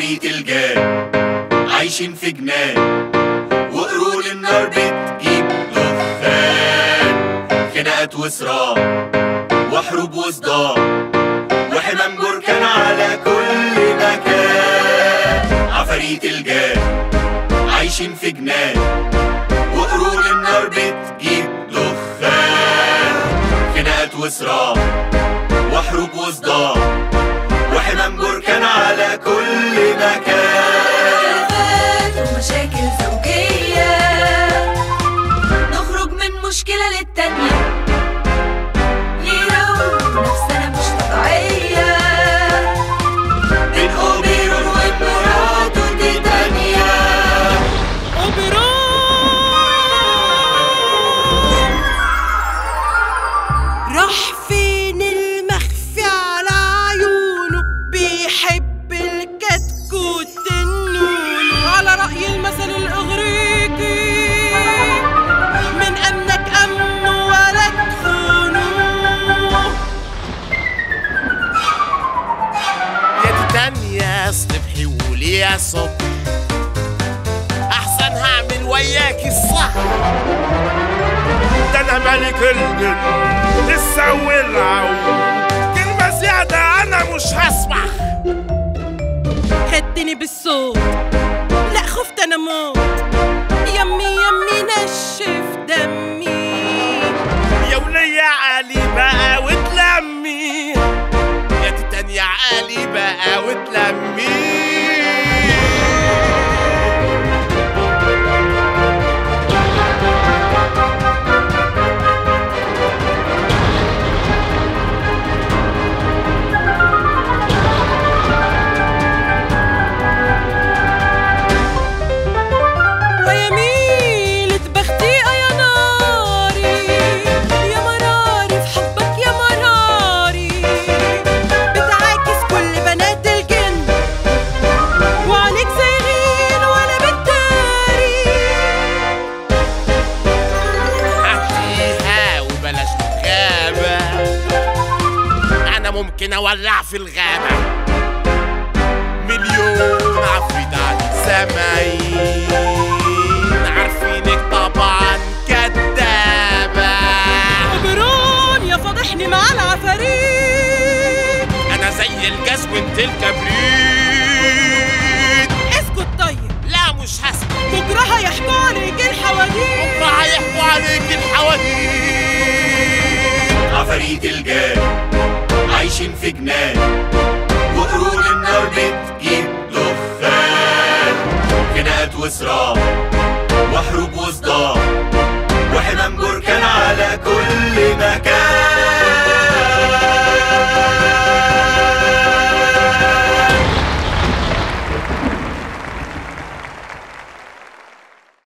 عفاريت الجان عايشين في جنان وقرون النار بتجيب دخان خناقات وصراع وحروب وصدام وحمام بركان على كل مكان عفاريت الجان عايشين في جنان وقرون النار بتجيب دخان خناقات وصراع وحروب وصدام وحمام بركان على كل مكان خلافات ومشاكل زوجية نخرج من مشكلة للتانية ليرة ونفسنا مش طبيعية بين أوبيرون ومراته تيتانيا راح فين المخفي على عيونه بيحب الكتكوت النونو على رأي المثل الإغريقي من أمنك أمنه ولا تخونه يا تانية صبحي ولي يا صبح احسن هعمل وياك الصح ده انا ملك الجن لسه والعون كلمة زيادة انا مش هسمح خدتني بالصوت لا خفت أنا موت يمي يمي نشف دمي يا ولية علي بقى وتلمي يا تانية عالي بقى وتلمي ويا ميلة بختي يا ناري يا مراري في حبك يا مراري بتعاكس كل بنات الجن وعليك زيغين وانا بتداري عديها وبلاش غابة أنا ممكن أولع في الغابة مليون عفريت على السماين عارفينك طبعا كدابة برون يا فضحني مع العفاريت أنا زي الجاز وانت الكبريت اسكت طيب لا مش هسكت بكره هيحكوا عليك الحواديت بكرة هيحكوا عليك الحواديت عفاريت الجان عايشين في جنان